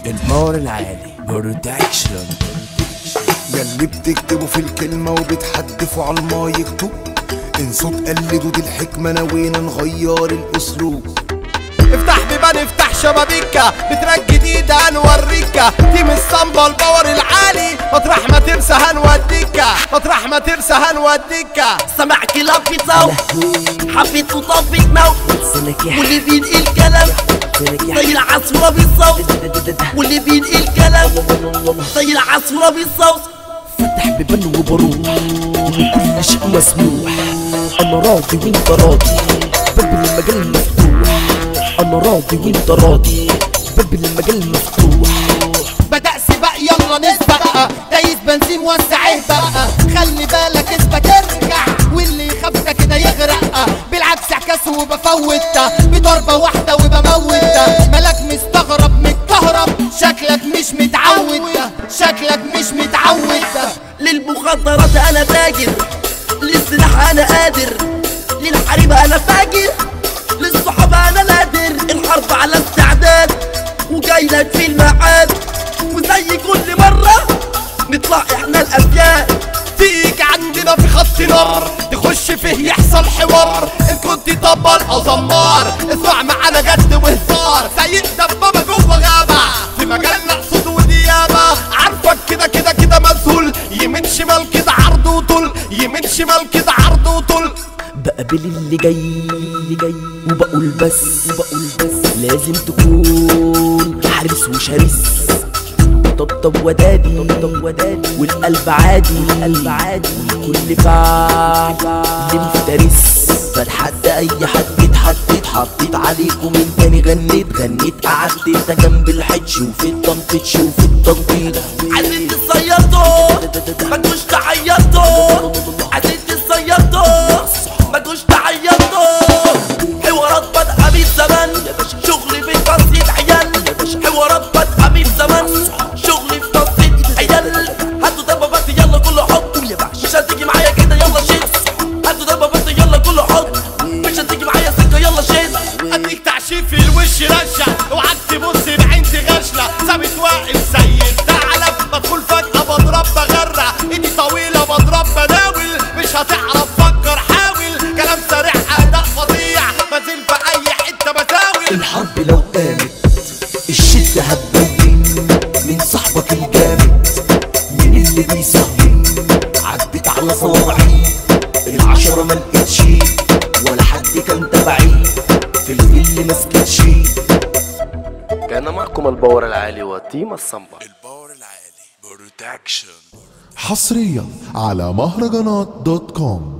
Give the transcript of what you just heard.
الباور العالي بروتكشن ياللي بتكتبوا في الكلمة وبتحدفوا على المايك طب انسوا تقلدوا دي الحكمة نوينا نغير الأسلوب افتح بيبان افتح شبابيكا بتراك جديدة هنوريكا تيم الصنبا الباور العالي مطرح ما ترسى هنوديكا مطرح ما ترسى هنوديكا سمع كلام في صوت حبيت تطبق موت سنك يا واللي بينقل كلام سنك يا زي العصفورة بالصوت واللي بينقل كلام زي العصفورة بالصوت فتح بيبان وبروح وكل شيء مسموح انا راضي وانت راضي باب المجال مفتوح انا راضي وانت راضي باب المجال مفتوح بدأ سباق يلا نسبق دايس بنزين وسعيه بقى خلي بالك اثبت ارجع واللي يخاف كده يغرق بالعكس اعكاسه وبفوت بضربة واحدة وبموت مالك مستغرب متكهرب شكلك مش متعود شكلك مش متعود للمخدرات انا تاجر للسلاح انا قادر للحريمة انا فاجر للصحابة انا نادر الحرب على استعداد وجاي لك في الميعاد وزي كل مرة نطلع احنا الافياد تيجي عندنا في خط نار تخش فيه يحصل حوار ان كنت طبل او زمار اسمع معانا جد وهزار سيد دبابة جوه غابة في مجالنا قصود وديابة عارفك كده كده كده مسهول يمين شمال كده عرض وطول يمين شمال كده عرض وطول بقابل اللي جاي اللي جاي وبقول بس وبقول بس لازم تكون حارس وشرس طبطب ودادي طبطب ودادي والقلب عادي القلب عادي كل فعل مفترس فلحد اي حد اتحدد حطيت عليكم من تاني غنيت غنيت قعدت انت جنب الحج وفي التنطيط شوف التنطيط عايزين تصيطوا ما تجوش تعيطوا عايزين تصيطوا ما تجوش تعيطوا حوارات بادئة من زمان شغلي في تصيد عيال حوارات بادئة من زمان شغلي في تصيد عيال هاتوا دبابات يلا كله حط مش هتيجي معايا كده يلا شيت هاتوا دبابات يلا كله حط مش هتيجي معايا سكة يلا شيت اديك تعشيف في الوش رشة اوعك تبص بعين تغشلة ثابت واقف زي الثعلب بدخل فجأة بضرب بغرق ايدي طويلة بضرب بداول مش هتعرف فكر حاول كلام سريع اداء فظيع بنزل في اي حتة بساوي الحرب لو قامت الشدة هتبين من صاحبك الجامد من اللي بيصهين عدت على صواعي العشرة ما لقيتش ولا حد كان تبعي في الفيل ما سكتش كان معكم الباور العالي وتيم الصنبا الباور العالي بروتكشن حصريا على مهرجانات دوت كوم